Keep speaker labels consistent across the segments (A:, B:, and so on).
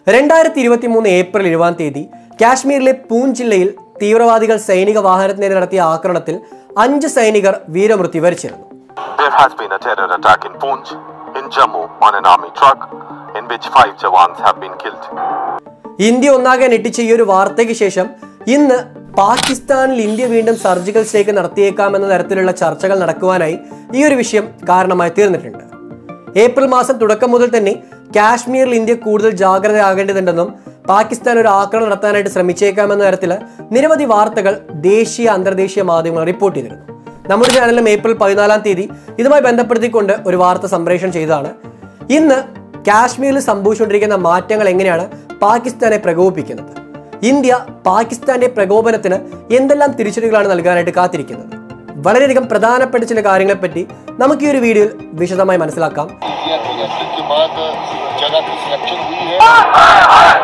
A: രണ്ടായിരത്തി ഇരുപത്തി മൂന്ന് ഏപ്രിൽ ഇരുപതാം തീയതി കാശ്മീരിലെ പൂഞ്ച് ജില്ലയിൽ തീവ്രവാദികൾ സൈനിക വാഹനത്തിനെതിരെ നടത്തിയ ആക്രമണത്തിൽ അഞ്ച് സൈനികർ വീരമൃത്യു വരിച്ചിരുന്നു
B: There has been a terror attack in Poonch, in Jammu, on an army truck, in which five Jawans have been killed.
A: India ഒന്നാകെ ഞെട്ടിച്ച ഈ ഒരു വാർത്തയ്ക്ക് ശേഷം ഇന്ന് പാകിസ്ഥാനിൽ ഇന്ത്യ വീണ്ടും സർജിക്കൽ സ്ട്രൈക്ക് നടത്തിയേക്കാമെന്ന തരത്തിലുള്ള ചർച്ചകൾ നടക്കുവാനായി ഈ ഒരു വിഷയം കാരണമായി തീർന്നിട്ടുണ്ട് ഏപ്രിൽ മാസം തുടക്കം മുതൽ തന്നെ കാശ്മീരിൽ ഇന്ത്യ കൂടുതൽ ജാഗ്രതയാകേണ്ടതുണ്ടെന്നും പാകിസ്ഥാൻ ഒരു ആക്രമണം നടത്താനായിട്ട് ശ്രമിച്ചേക്കാമെന്ന തരത്തിൽ നിരവധി വാർത്തകൾ ദേശീയ അന്തർദേശീയ മാധ്യമങ്ങൾ റിപ്പോർട്ട് ചെയ്തിരുന്നു നമ്മുടെ ചാനലിലും ഏപ്രിൽ പതിനാലാം തീയതി ഇതുമായി ബന്ധപ്പെടുത്തിക്കൊണ്ട് ഒരു വാർത്ത സംപ്രേഷണം ചെയ്തതാണ് ഇന്ന് കാശ്മീരിൽ സംഭവിച്ചുകൊണ്ടിരിക്കുന്ന മാറ്റങ്ങൾ എങ്ങനെയാണ് പാകിസ്ഥാനെ പ്രകോപിപ്പിക്കുന്നത് ഇന്ത്യ പാകിസ്ഥാന്റെ പ്രകോപനത്തിന് എന്തെല്ലാം തിരിച്ചടികളാണ് നൽകാനായിട്ട് കാത്തിരിക്കുന്നത് വളരെയധികം പ്രധാനപ്പെട്ട ചില കാര്യങ്ങളെപ്പറ്റി നമുക്ക് ഈ ഒരു വീഡിയോയിൽ വിശദമായി മനസ്സിലാക്കാം
C: इंडिया को लड़ने के बाद जगह की सिलेक्शन हुई है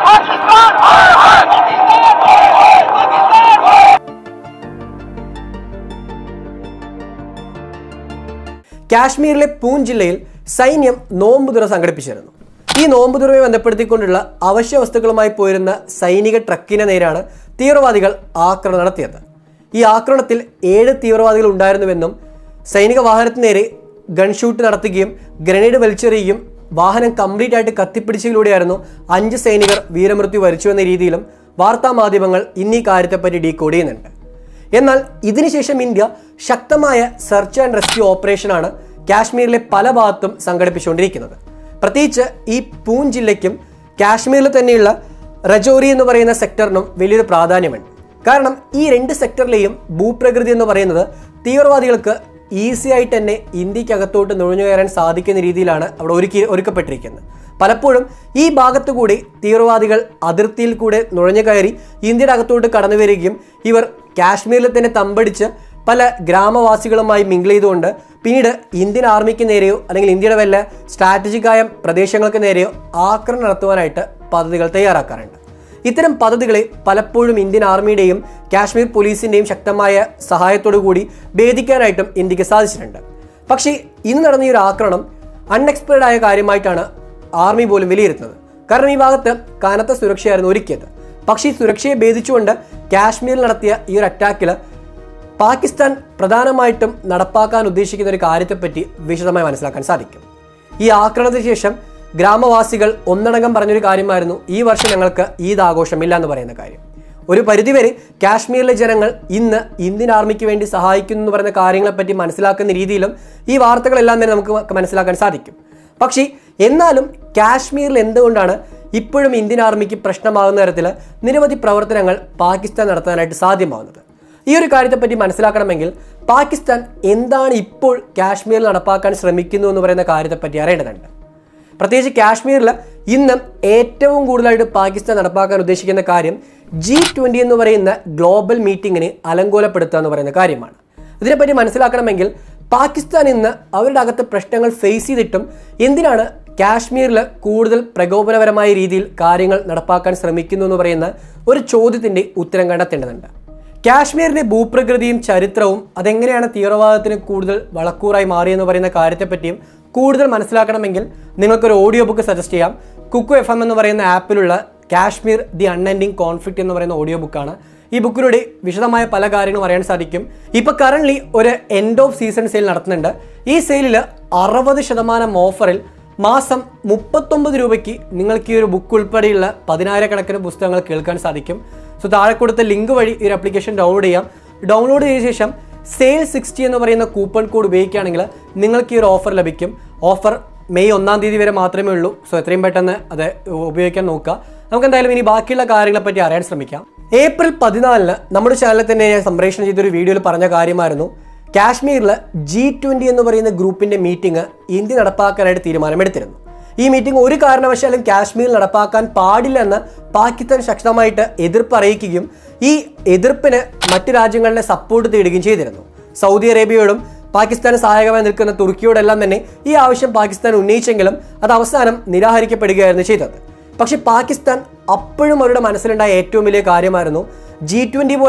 A: കാശ്മീരിലെ പൂഞ്ച് ജില്ലയിൽ സൈന്യം നോമ്പുതുറ സംഘടിപ്പിച്ചിരുന്നു ഈ നോമ്പുതുറയെ ബന്ധപ്പെടുത്തിക്കൊണ്ടുള്ള അവശ്യ വസ്തുക്കളുമായി പോയിരുന്ന സൈനിക ട്രക്കിന് നേരാണ് തീവ്രവാദികൾ ആക്രമണം നടത്തിയത് ഈ ആക്രമണത്തിൽ ഏഴ് തീവ്രവാദികൾ ഉണ്ടായിരുന്നുവെന്നും സൈനിക വാഹനത്തിന് നേരെ ഗൺഷൂട്ട് നടത്തുകയും ഗ്രനേഡ് വലിച്ചെറിയുകയും വാഹനം കംപ്ലീറ്റ് ആയിട്ട് കത്തിപ്പിടിച്ചതിലൂടെയായിരുന്നു അഞ്ച് സൈനികർ വീരമൃത്യു വരിച്ചു എന്ന രീതിയിലും വാർത്താ മാധ്യമങ്ങൾ ഇന്നീ കാര്യത്തെപ്പറ്റി ഡീകോഡ് ചെയ്യുന്നുണ്ട് എന്നാൽ ഇതിനുശേഷം ഇന്ത്യ ശക്തമായ സെർച്ച് ആൻഡ് റെസ്ക്യൂ ഓപ്പറേഷനാണ് കാശ്മീരിലെ പല ഭാഗത്തും സംഘടിപ്പിച്ചുകൊണ്ടിരിക്കുന്നത് പ്രത്യേകിച്ച് ഈ പൂഞ്ച് ജില്ലയ്ക്കും കാശ്മീരിൽ തന്നെയുള്ള രജോറി എന്ന് പറയുന്ന സെക്ടറിനും വലിയൊരു പ്രാധാന്യമുണ്ട് കാരണം ഈ രണ്ട് സെക്ടറിലെയും ഭൂപ്രകൃതി എന്ന് പറയുന്നത് തീവ്രവാദികൾക്ക് ഈസി ആയിട്ട് തന്നെ ഇന്ത്യക്കകത്തോട്ട് നുഴഞ്ഞു കയറാൻ സാധിക്കുന്ന രീതിയിലാണ് അവിടെ ഒരുക്കി ഒരുക്കപ്പെട്ടിരിക്കുന്നത് പലപ്പോഴും ഈ ഭാഗത്തു കൂടി തീവ്രവാദികൾ അതിർത്തിയിൽ കൂടെ നുഴഞ്ഞു കയറി ഇന്ത്യയുടെ അകത്തോട്ട് കടന്നു വരികയും ഇവർ കാശ്മീരിൽ തന്നെ തമ്പടിച്ച് പല ഗ്രാമവാസികളുമായി മിങ്കിൾ ചെയ്തുകൊണ്ട് പിന്നീട് ഇന്ത്യൻ ആർമിക്ക് നേരെയോ അല്ലെങ്കിൽ ഇന്ത്യയുടെ വല്ല സ്ട്രാറ്റജിക്കായ പ്രദേശങ്ങൾക്ക് നേരെയോ ആക്രമണം നടത്തുവാനായിട്ട് പദ്ധതികൾ തയ്യാറാക്കാറുണ്ട് ഇത്തരം പദ്ധതികളെ പലപ്പോഴും ഇന്ത്യൻ ആർമിയുടെയും കാശ്മീർ പോലീസിന്റെയും ശക്തമായ സഹായത്തോടു കൂടി ഭേദിക്കാനായിട്ടും ഇന്ത്യക്ക് സാധിച്ചിട്ടുണ്ട് പക്ഷേ ഇന്ന് നടന്ന ഈ ഒരു ആക്രമണം അൺഎക്സ്പെക്റ്റഡ് ആയ കാര്യമായിട്ടാണ് ആർമി പോലും വിലയിരുത്തുന്നത് കാരണം ഈ ഭാഗത്ത് കനത്ത സുരക്ഷയായിരുന്നു ഒരുക്കിയത് പക്ഷേ ഈ സുരക്ഷയെ ഭേദിച്ചുകൊണ്ട് കാശ്മീരിൽ നടത്തിയ ഈ ഒരു അറ്റാക്കിൽ പാകിസ്ഥാൻ പ്രധാനമായിട്ടും നടപ്പാക്കാൻ ഉദ്ദേശിക്കുന്ന ഒരു കാര്യത്തെപ്പറ്റി വിശദമായി മനസ്സിലാക്കാൻ സാധിക്കും ഈ ആക്രമണത്തിന് ശേഷം ഗ്രാമവാസികൾ ഒന്നടങ്കം പറഞ്ഞൊരു കാര്യമായിരുന്നു ഈ വർഷം ഞങ്ങൾക്ക് ഈദ് ആഘോഷമില്ല എന്ന് പറയുന്ന കാര്യം ഒരു പരിധിവരെ കാശ്മീരിലെ ജനങ്ങൾ ഇന്ന് ഇന്ത്യൻ ആർമിക്ക് വേണ്ടി സഹായിക്കുന്നു എന്ന് പറയുന്ന കാര്യങ്ങളെപ്പറ്റി മനസ്സിലാക്കുന്ന രീതിയിലും ഈ വാർത്തകളെല്ലാം തന്നെ നമുക്ക് മനസ്സിലാക്കാൻ സാധിക്കും പക്ഷേ എന്നാലും കാശ്മീരിൽ എന്തുകൊണ്ടാണ് ഇപ്പോഴും ഇന്ത്യൻ ആർമിക്ക് പ്രശ്നമാകുന്ന തരത്തിൽ നിരവധി പ്രവർത്തനങ്ങൾ പാകിസ്ഥാൻ നടത്താനായിട്ട് സാധ്യമാകുന്നത് ഈ ഒരു കാര്യത്തെപ്പറ്റി മനസ്സിലാക്കണമെങ്കിൽ പാകിസ്ഥാൻ എന്താണ് ഇപ്പോൾ കാശ്മീരിൽ നടപ്പാക്കാൻ ശ്രമിക്കുന്നു എന്ന് പറയുന്ന കാര്യത്തെപ്പറ്റി അറിയേണ്ടതുണ്ട് പ്രത്യേകിച്ച് കാശ്മീരിൽ ഇന്ന് ഏറ്റവും കൂടുതലായിട്ട് പാകിസ്ഥാൻ നടപ്പാക്കാൻ ഉദ്ദേശിക്കുന്ന കാര്യം ജി ട്വൻ്റി എന്ന് പറയുന്ന ഗ്ലോബൽ മീറ്റിങ്ങിനെ അലങ്കോലപ്പെടുത്തുക എന്ന് പറയുന്ന കാര്യമാണ് ഇതിനെപ്പറ്റി മനസ്സിലാക്കണമെങ്കിൽ പാകിസ്ഥാൻ ഇന്ന് അവരുടെ അകത്ത് പ്രശ്നങ്ങൾ ഫേസ് ചെയ്തിട്ടും എന്തിനാണ് കാശ്മീരിൽ കൂടുതൽ പ്രകോപനപരമായ രീതിയിൽ കാര്യങ്ങൾ നടപ്പാക്കാൻ ശ്രമിക്കുന്നു എന്ന് പറയുന്ന ഒരു ചോദ്യത്തിൻ്റെ ഉത്തരം കണ്ടെത്തേണ്ടതുണ്ട് കാശ്മീരിന്റെ ഭൂപ്രകൃതിയും ചരിത്രവും അതെങ്ങനെയാണ് തീവ്രവാദത്തിന് കൂടുതൽ വളക്കൂറായി മാറിയെന്ന് പറയുന്ന കാര്യത്തെപ്പറ്റിയും കൂടുതൽ മനസ്സിലാക്കണമെങ്കിൽ നിങ്ങൾക്കൊരു ഓഡിയോ ബുക്ക് സജസ്റ്റ് ചെയ്യാം കുക്കു എഫ് എം എന്ന് പറയുന്ന ആപ്പിലുള്ള കാശ്മീർ ദി അൺഎൻഡിങ് കോൺഫ്ലിക്റ്റ് എന്ന് പറയുന്ന ഓഡിയോ ബുക്കാണ് ഈ ബുക്കിലൂടെ വിശദമായ പല കാര്യങ്ങളും അറിയാൻ സാധിക്കും ഇപ്പൊ കറന്റ് ഒരു എൻഡ് ഓഫ് സീസൺ സെയിൽ നടത്തുന്നുണ്ട് ഈ സെയിലിൽ അറുപത് ശതമാനം ഓഫറിൽ മാസം മുപ്പത്തൊമ്പത് രൂപയ്ക്ക് നിങ്ങൾക്ക് ഈ ഒരു ബുക്ക് ഉൾപ്പെടെയുള്ള പതിനായിരക്കണക്കിന് പുസ്തകങ്ങൾ കേൾക്കാൻ സാധിക്കും സോ താഴെ കൊടുത്ത ലിങ്ക് വഴി ഈ ഒരു ആപ്ലിക്കേഷൻ ഡൗൺലോഡ് ചെയ്യാം ഡൗൺലോഡ് ചെയ്ത ശേഷം സെയിൽ സിക്സ്റ്റി എന്ന് പറയുന്ന കൂപ്പൺ കോഡ് ഉപയോഗിക്കുകയാണെങ്കിൽ നിങ്ങൾക്ക് ഈ ഒരു ഓഫർ ലഭിക്കും ഓഫർ മെയ് ഒന്നാം തീയതി വരെ മാത്രമേ ഉള്ളൂ സോ എത്രയും പെട്ടെന്ന് അത് ഉപയോഗിക്കാൻ നോക്കുക നമുക്ക് എന്തായാലും ഇനി ബാക്കിയുള്ള കാര്യങ്ങളെ പറ്റി അറിയാൻ ശ്രമിക്കാം ഏപ്രിൽ പതിനാലിന് നമ്മുടെ ചാനലിൽ തന്നെ ഞാൻ സംപ്രേഷണം ചെയ്തൊരു വീഡിയോയിൽ പറഞ്ഞ കാര്യമായിരുന്നു കാശ്മീരിൽ ജി ട്വൻ്റി എന്ന് പറയുന്ന ഗ്രൂപ്പിന്റെ മീറ്റിംഗ് ഇന്ത്യ നടപ്പാക്കാനായിട്ട് തീരുമാനമെടുത്തിരുന്നു ഈ മീറ്റിംഗ് ഒരു കാരണവശാലും കാശ്മീരിൽ നടപ്പാക്കാൻ പാടില്ലെന്ന് പാകിസ്ഥാൻ ശക്തമായിട്ട് എതിർപ്പ് അറിയിക്കുകയും ഈ എതിർപ്പിന് മറ്റു രാജ്യങ്ങളുടെ സപ്പോർട്ട് തേടുകയും ചെയ്തിരുന്നു സൗദി അറേബ്യയോടും പാകിസ്ഥാന് സഹായകമായി നിൽക്കുന്ന തുർക്കിയോടെല്ലാം തന്നെ ഈ ആവശ്യം പാകിസ്ഥാൻ ഉന്നയിച്ചെങ്കിലും അത് അവസാനം നിരാകരിക്കപ്പെടുകയായിരുന്നു ചെയ്തത് പക്ഷെ പാകിസ്ഥാൻ അപ്പോഴും അവരുടെ മനസ്സിലുണ്ടായ ഏറ്റവും വലിയ കാര്യമായിരുന്നു ജി ട്വൻ്റി പോലത്തെ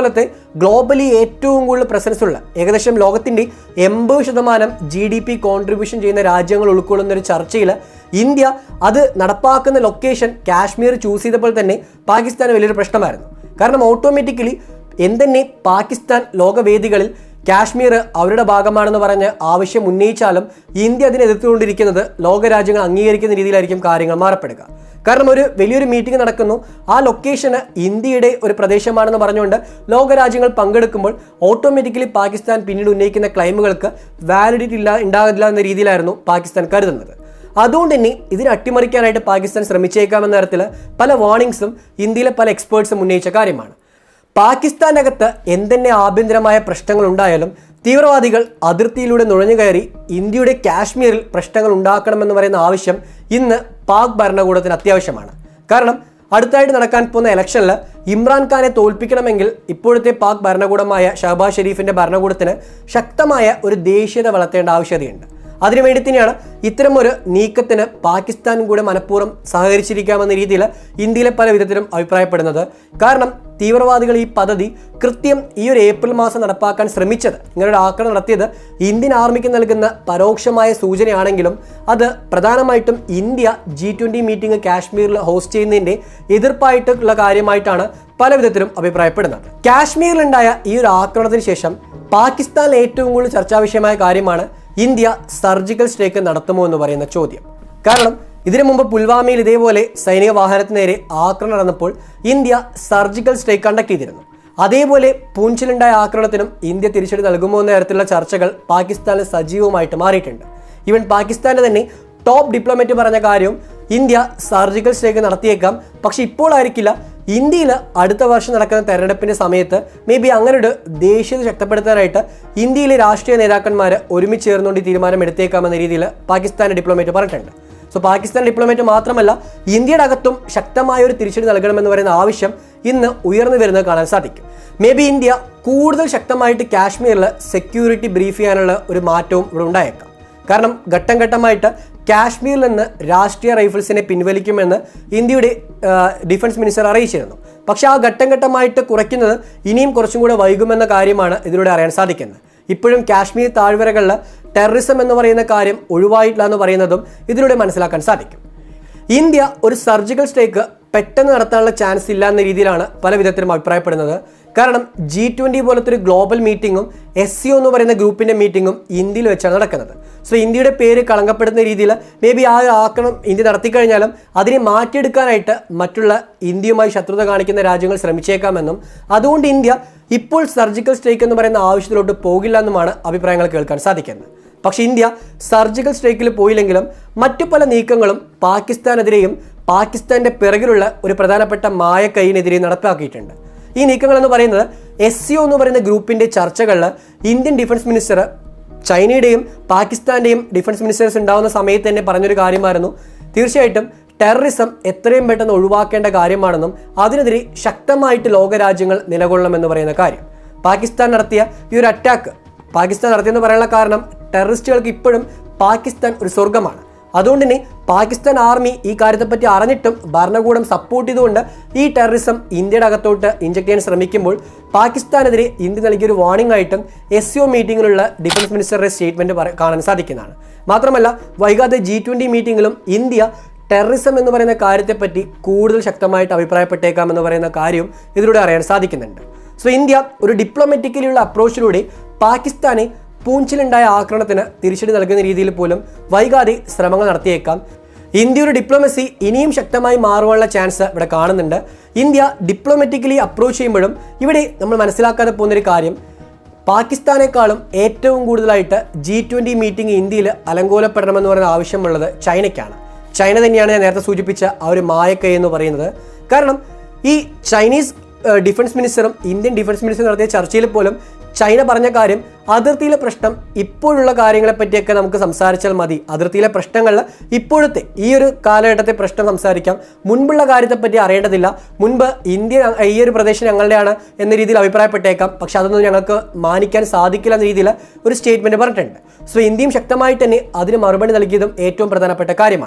A: ഗ്ലോബലി ഏറ്റവും കൂടുതൽ പ്രസൻസ് ഉള്ള ഏകദേശം ലോകത്തിൻ്റെ എൺപത് ശതമാനം ജി ഡി പി കോൺട്രിബ്യൂഷൻ ചെയ്യുന്ന രാജ്യങ്ങൾ ഉൾക്കൊള്ളുന്ന ഒരു ചർച്ചയിൽ ഇന്ത്യ അത് നടപ്പാക്കുന്ന ലൊക്കേഷൻ കാശ്മീർ ചൂസ് ചെയ്തപ്പോൾ തന്നെ പാകിസ്ഥാന് വലിയൊരു പ്രശ്നമായിരുന്നു കാരണം ഓട്ടോമാറ്റിക്കലി എന്തെന്നെ പാകിസ്ഥാൻ ലോകവേദികളിൽ കാശ്മീർ അവരുടെ ഭാഗമാണെന്ന് പറഞ്ഞ് ആവശ്യം ഉന്നയിച്ചാലും ഇന്ത്യ അതിനെ എതിർത്തുകൊണ്ടിരിക്കുന്നത് ലോകരാജ്യങ്ങൾ അംഗീകരിക്കുന്ന രീതിയിലായിരിക്കും കാര്യങ്ങൾ മാറപ്പെടുക കാരണം ഒരു വലിയൊരു മീറ്റിംഗ് നടക്കുന്നു ആ ലൊക്കേഷന് ഇന്ത്യയുടെ ഒരു പ്രദേശമാണെന്ന് പറഞ്ഞുകൊണ്ട് ലോകരാജ്യങ്ങൾ പങ്കെടുക്കുമ്പോൾ ഓട്ടോമാറ്റിക്കലി പാകിസ്ഥാൻ പിന്നീട് ഉന്നയിക്കുന്ന ക്ലൈമുകൾക്ക് വാലിഡിറ്റി ഇല്ല ഉണ്ടാകില്ല എന്ന രീതിയിലായിരുന്നു പാകിസ്ഥാൻ കരുതുന്നത് അതുകൊണ്ട് തന്നെ ഇതിനെ അട്ടിമറിക്കാനായിട്ട് പാകിസ്ഥാൻ ശ്രമിച്ചേക്കാമെന്ന തരത്തിൽ പല വാർണിംഗ്സും ഇന്ത്യയിലെ പല എക്സ്പേർട്സും ഉന്നയിച്ച കാര്യമാണ് പാകിസ്ഥാനകത്ത് എന്തെന്നെ ആഭ്യന്തരമായ പ്രശ്നങ്ങൾ ഉണ്ടായാലും തീവ്രവാദികൾ അതിർത്തിയിലൂടെ നുഴഞ്ഞു കയറി ഇന്ത്യയുടെ കാശ്മീരിൽ പ്രശ്നങ്ങൾ ഉണ്ടാക്കണമെന്ന് പറയുന്ന ആവശ്യം ഇന്ന് പാക് ഭരണകൂടത്തിന് അത്യാവശ്യമാണ് കാരണം അടുത്തായിട്ട് നടക്കാൻ പോകുന്ന ഇലക്ഷനിൽ ഇമ്രാൻഖാനെ തോൽപ്പിക്കണമെങ്കിൽ ഇപ്പോഴത്തെ പാക് ഭരണകൂടമായ ഷഹബാസ് ഷെരീഫിന്റെ ഭരണകൂടത്തിന് ശക്തമായ ഒരു ദേശീയത വളർത്തേണ്ട ആവശ്യകതയുണ്ട് അതിനുവേണ്ടി തന്നെയാണ് ഇത്തരം ഒരു നീക്കത്തിന് പാകിസ്ഥാനും കൂടെ മനഃപൂർവ്വം സഹകരിച്ചിരിക്കാമെന്ന രീതിയിൽ ഇന്ത്യയിലെ പല വിധത്തിലും അഭിപ്രായപ്പെടുന്നത് കാരണം തീവ്രവാദികൾ ഈ പദ്ധതി കൃത്യം ഈ ഒരു ഏപ്രിൽ മാസം നടപ്പാക്കാൻ ശ്രമിച്ചത് ഇങ്ങനെ ഒരു ആക്രമണം നടത്തിയത് ഇന്ത്യൻ ആർമിക്ക് നൽകുന്ന പരോക്ഷമായ സൂചനയാണെങ്കിലും അത് പ്രധാനമായിട്ടും ഇന്ത്യ ജി ട്വൻ്റി മീറ്റിംഗ് കാശ്മീരിൽ ഹോസ്റ്റ് ചെയ്യുന്നതിൻ്റെ എതിർപ്പായിട്ടുള്ള കാര്യമായിട്ടാണ് പല വിധത്തിലും അഭിപ്രായപ്പെടുന്നത് കാശ്മീരിലുണ്ടായ ഈ ഒരു ആക്രമണത്തിന് ശേഷം പാകിസ്ഥാനിൽ ഏറ്റവും കൂടുതൽ ചർച്ചാ വിഷയമായ കാര്യമാണ് ഇന്ത്യ സർജിക്കൽ സ്ട്രൈക്ക് നടത്തുമോ എന്ന് പറയുന്ന ചോദ്യം കാരണം ഇതിനു മുമ്പ് പുൽവാമയിൽ ഇതേപോലെ സൈനിക വാഹനത്തിന് നേരെ ആക്രമണം നടന്നപ്പോൾ ഇന്ത്യ സർജിക്കൽ സ്ട്രൈക്ക് കണ്ടക്ട് ചെയ്തിരുന്നു അതേപോലെ പൂഞ്ചിലുണ്ടായ ആക്രമണത്തിനും ഇന്ത്യ തിരിച്ചടി നൽകുമോ എന്ന തരത്തിലുള്ള ചർച്ചകൾ പാകിസ്ഥാനിൽ സജീവമായിട്ട് മാറിയിട്ടുണ്ട് ഈവൻ പാകിസ്ഥാന്റെ തന്നെ ടോപ്പ് ഡിപ്ലോമാറ്റ് പറഞ്ഞ കാര്യവും ഇന്ത്യ സർജിക്കൽ സ്ട്രൈക്ക് നടത്തിയേക്കാം പക്ഷെ ഇപ്പോൾ ആയിരിക്കില്ല ഇന്ത്യയിൽ അടുത്ത വർഷം നടക്കുന്ന തെരഞ്ഞെടുപ്പിന്റെ സമയത്ത് മേ ബി അങ്ങനെ ഒരു ദേശീയത ശക്തിപ്പെടുത്താനായിട്ട് ഇന്ത്യയിലെ രാഷ്ട്രീയ നേതാക്കന്മാർ ഒരുമിച്ച് ചേർന്നുകൊണ്ട് ഈ തീരുമാനം എടുത്തേക്കാമെന്ന രീതിയിൽ പാകിസ്ഥാന്റെ ഡിപ്ലോമാറ്റ് പറഞ്ഞിട്ടുണ്ട് സോ പാകിസ്ഥാൻ ഡിപ്ലോമാറ്റ് മാത്രമല്ല ഇന്ത്യയുടെ അകത്തും ശക്തമായ ഒരു തിരിച്ചടി നൽകണമെന്ന് പറയുന്ന ആവശ്യം ഇന്ന് ഉയർന്നു വരുന്നത് കാണാൻ സാധിക്കും മേ ബി ഇന്ത്യ കൂടുതൽ ശക്തമായിട്ട് കാശ്മീരിൽ സെക്യൂരിറ്റി ബ്രീഫ് ചെയ്യാനുള്ള ഒരു മാറ്റവും ഇവിടെ ഉണ്ടായേക്കാം കാരണം ഘട്ടം ഘട്ടമായിട്ട് കാശ്മീരിൽ നിന്ന് രാഷ്ട്രീയ റൈഫിൾസിനെ പിൻവലിക്കുമെന്ന് ഇന്ത്യയുടെ ആ, ഡിഫൻസ് മിനിസ്റ്റർ അറിയിച്ചിരുന്നു പക്ഷെ ആ ഘട്ടം ഘട്ടമായിട്ട് കുറയ്ക്കുന്നത് ഇനിയും കുറച്ചും കൂടെ വൈകുമെന്ന കാര്യമാണ് ഇതിലൂടെ അറിയാൻ സാധിക്കുന്നത് ഇപ്പോഴും കാശ്മീർ താഴ്വരകളിൽ ടെററിസം എന്ന് പറയുന്ന കാര്യം ഒഴിവായിട്ടില്ല എന്ന് പറയുന്നതും ഇതിലൂടെ മനസ്സിലാക്കാൻ സാധിക്കും ഇന്ത്യ ഒരു സർജിക്കൽ സ്ട്രൈക്ക് പെട്ടെന്ന് നടത്താനുള്ള ചാൻസ് ഇല്ല എന്ന രീതിയിലാണ് പല വിധത്തിലും അഭിപ്രായപ്പെടുന്നത് കാരണം ജി ട്വൻ്റി പോലത്തെ ഒരു ഗ്ലോബൽ മീറ്റിങ്ങും എസ് സി എന്ന് പറയുന്ന ഗ്രൂപ്പിന്റെ മീറ്റിങ്ങും ഇന്ത്യയിൽ വെച്ചാണ് നടക്കുന്നത് സോ ഇന്ത്യയുടെ പേര് കളങ്കപ്പെടുന്ന രീതിയിൽ മേ ബി ആ ഒരു ആക്രമണം ഇന്ത്യ നടത്തിക്കഴിഞ്ഞാലും അതിനെ മാറ്റിയെടുക്കാനായിട്ട് മറ്റുള്ള ഇന്ത്യയുമായി ശത്രുത കാണിക്കുന്ന രാജ്യങ്ങൾ ശ്രമിച്ചേക്കാമെന്നും അതുകൊണ്ട് ഇന്ത്യ ഇപ്പോൾ സർജിക്കൽ സ്ട്രൈക്ക് എന്ന് പറയുന്ന ആവശ്യത്തിലോട്ട് പോകില്ല എന്നുമാണ് അഭിപ്രായങ്ങൾ കേൾക്കാൻ സാധിക്കുന്നത് പക്ഷേ ഇന്ത്യ സർജിക്കൽ സ്ട്രൈക്കിൽ പോയില്ലെങ്കിലും മറ്റു പല നീക്കങ്ങളും പാകിസ്ഥാനെതിരെയും പാകിസ്ഥാന്റെ പിറകിലുള്ള ഒരു പ്രധാനപ്പെട്ട മായക്കൈയിനെതിരെയും നടപ്പാക്കിയിട്ടുണ്ട് ഈ നീക്കങ്ങൾ എന്ന് പറയുന്നത് എസ് സി എന്ന് പറയുന്ന ഗ്രൂപ്പിന്റെ ചർച്ചകളിൽ ഇന്ത്യൻ ഡിഫൻസ് മിനിസ്റ്റർ ചൈനയുടെയും പാകിസ്ഥാന്റെയും ഡിഫൻസ് മിനിസ്റ്റേഴ്സ് ഉണ്ടാവുന്ന സമയത്ത് തന്നെ പറഞ്ഞൊരു കാര്യമായിരുന്നു തീർച്ചയായിട്ടും ടെററിസം എത്രയും പെട്ടെന്ന് ഒഴിവാക്കേണ്ട കാര്യമാണെന്നും അതിനെതിരെ ശക്തമായിട്ട് ലോകരാജ്യങ്ങൾ നിലകൊള്ളണമെന്ന് പറയുന്ന കാര്യം പാകിസ്ഥാൻ നടത്തിയ ഈ ഒരു അറ്റാക്ക് പാകിസ്ഥാൻ നടത്തിയെന്ന് പറയാനുള്ള കാരണം ടെററിസ്റ്റുകൾക്ക് ഇപ്പോഴും പാകിസ്ഥാൻ ഒരു സ്വർഗമാണ് അതുകൊണ്ട് തന്നെ പാകിസ്ഥാൻ ആർമി ഈ കാര്യത്തെപ്പറ്റി അറിഞ്ഞിട്ടും ഭരണകൂടം സപ്പോർട്ട് ചെയ്തുകൊണ്ട് ഈ ടെററിസം ഇന്ത്യയുടെ അകത്തോട്ട് ഇഞ്ചക്ട് ചെയ്യാൻ ശ്രമിക്കുമ്പോൾ പാകിസ്ഥാനെതിരെ ഇന്ത്യ നൽകിയൊരു വാർണിംഗ് ആയിട്ടും എസ് സി ഒ മീറ്റിംഗിലുള്ള ഡിഫൻസ് മിനിസ്റ്ററുടെ സ്റ്റേറ്റ്മെന്റ് കാണാൻ സാധിക്കുന്നതാണ് മാത്രമല്ല വൈകാതെ ജി ട്വൻ്റി മീറ്റിംഗിലും ഇന്ത്യ ടെററിസം എന്ന് പറയുന്ന കാര്യത്തെപ്പറ്റി കൂടുതൽ ശക്തമായിട്ട് അഭിപ്രായപ്പെട്ടേക്കാം എന്ന് പറയുന്ന കാര്യവും ഇതിലൂടെ അറിയാൻ സാധിക്കുന്നുണ്ട് സോ ഇന്ത്യ ഒരു ഡിപ്ലോമാറ്റിക്കലിയുള്ള അപ്രോച്ചിലൂടെ പാകിസ്ഥാനെ പൂഞ്ചിലുണ്ടായ ആക്രമണത്തിന് തിരിച്ചടി നൽകുന്ന രീതിയിൽ പോലും വൈകാതെ ശ്രമങ്ങൾ നടത്തിയേക്കാം ഇന്ത്യയുടെ ഡിപ്ലോമസി ഇനിയും ശക്തമായി മാറുവാനുള്ള ചാൻസ് ഇവിടെ കാണുന്നുണ്ട് ഇന്ത്യ ഡിപ്ലോമാറ്റിക്കലി അപ്രോച്ച് ചെയ്യുമ്പോഴും ഇവിടെ നമ്മൾ മനസ്സിലാക്കാതെ പോകുന്നൊരു കാര്യം പാകിസ്ഥാനേക്കാളും ഏറ്റവും കൂടുതലായിട്ട് ജി ട്വൻ്റി മീറ്റിംഗ് ഇന്ത്യയിൽ അലങ്കോലപ്പെടണമെന്ന് പറയുന്ന ആവശ്യമുള്ളത് ചൈനയ്ക്കാണ് ചൈന തന്നെയാണ് ഞാൻ നേരത്തെ സൂചിപ്പിച്ച ആ ഒരു മായക്കൈ എന്ന് പറയുന്നത് കാരണം ഈ ചൈനീസ് ഏഹ്, ഡിഫൻസ് മിനിസ്റ്ററും ഇന്ത്യൻ ഡിഫൻസ് മിനിസ്റ്ററും നടത്തിയ ചർച്ചയിൽ പോലും ചൈന പറഞ്ഞ കാര്യം അതിർത്തിയിലെ പ്രശ്നം ഇപ്പോഴുള്ള കാര്യങ്ങളെ പറ്റിയൊക്കെ നമുക്ക് സംസാരിച്ചാൽ മതി അതിർത്തിയിലെ പ്രശ്നങ്ങളിൽ ഇപ്പോഴത്തെ ഈ ഒരു കാലഘട്ടത്തെ പ്രശ്നം സംസാരിക്കാം മുൻപുള്ള കാര്യത്തെപ്പറ്റി അറിയേണ്ടതില്ല മുൻപ് ഇന്ത്യ ഈ ഒരു പ്രദേശം ഞങ്ങളുടെയാണ് എന്ന രീതിയിൽ അഭിപ്രായപ്പെട്ടേക്കാം പക്ഷെ അതൊന്നും ഞങ്ങൾക്ക് മാനിക്കാൻ സാധിക്കില്ല എന്ന രീതിയിൽ ഒരു സ്റ്റേറ്റ്മെന്റ് പറഞ്ഞിട്ടുണ്ട് സോ ഇന്ത്യയും ശക്തമായിട്ട് തന്നെ അതിന് മറുപടി നൽകിയതും ഏറ്റവും പ്രധാനപ്പെട്ട കാര്യമാണ്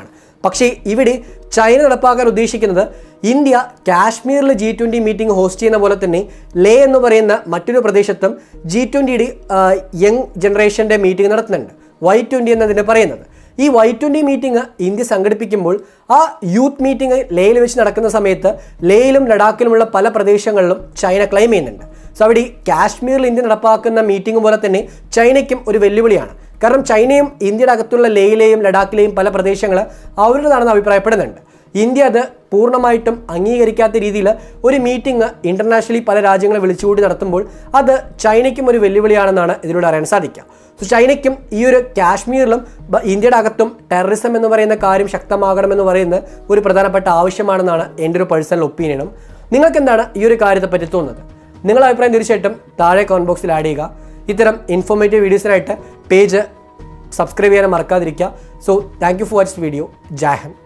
A: പക്ഷേ ഇവിടെ ചൈന നടപ്പാക്കാൻ ഉദ്ദേശിക്കുന്നത് ഇന്ത്യ കാശ്മീരിൽ ജി ട്വൻ്റി മീറ്റിംഗ് ഹോസ്റ്റ് ചെയ്യുന്ന പോലെ തന്നെ ലേ എന്ന് പറയുന്ന മറ്റൊരു പ്രദേശത്തും ജി ട്വൻ്റിയുടെ യങ് ജനറേഷൻ്റെ മീറ്റിംഗ് നടത്തുന്നുണ്ട് വൈ ട്വൻ്റി എന്നതിന് പറയുന്നത് ഈ വൈ ട്വൻ്റി മീറ്റിംഗ് ഇന്ത്യ സംഘടിപ്പിക്കുമ്പോൾ ആ യൂത്ത് മീറ്റിംഗ് ലേയിൽ വെച്ച് നടക്കുന്ന സമയത്ത് ലേയിലും ലഡാക്കിലുമുള്ള പല പ്രദേശങ്ങളിലും ചൈന ക്ലെയിം ചെയ്യുന്നുണ്ട് സോ അവിടെ ഈ കാശ്മീരിൽ ഇന്ത്യ നടപ്പാക്കുന്ന മീറ്റിംഗ് പോലെ തന്നെ ചൈനയ്ക്കും ഒരു വെല്ലുവിളിയാണ് കാരണം ചൈനയും ഇന്ത്യയുടെ അകത്തുള്ള ലേയിലെയും ലഡാക്കിലെയും പല പ്രദേശങ്ങൾ അവരുടേതാണെന്ന് അഭിപ്രായപ്പെടുന്നുണ്ട് ഇന്ത്യ അത് പൂർണ്ണമായിട്ടും അംഗീകരിക്കാത്ത രീതിയിൽ ഒരു മീറ്റിംഗ് ഇന്റർനാഷണലി പല രാജ്യങ്ങളെ വിളിച്ചുകൂടി നടത്തുമ്പോൾ അത് ചൈനയ്ക്കും ഒരു വെല്ലുവിളിയാണെന്നാണ് ഇതിലൂടെ അറിയാൻ സാധിക്കുക സോ ചൈനയ്ക്കും ഈ ഒരു കാശ്മീരിലും ബ- ഇന്ത്യയുടെ അകത്തും ടെററിസം എന്ന് പറയുന്ന കാര്യം ശക്തമാകണമെന്ന് പറയുന്ന ഒരു പ്രധാനപ്പെട്ട ആവശ്യമാണെന്നാണ് എൻ്റെ ഒരു പേഴ്സണൽ ഒപ്പീനിയനും നിങ്ങൾക്ക് എന്താണ് ഈ ഒരു കാര്യത്തെ പറ്റി തോന്നുന്നത് നിങ്ങളുടെ അഭിപ്രായം തീർച്ചയായിട്ടും താഴെ കമന്റ് ബോക്സിൽ ആഡ് ചെയ്യുക ഇത്തരം ഇൻഫോർമേറ്റീവ് വീഡിയോസിനായിട്ട് പേജ് സബ്സ്ക്രൈബ് ചെയ്യാൻ മറക്കാതിരിക്കുക so thank you for watch video ജാഹൻ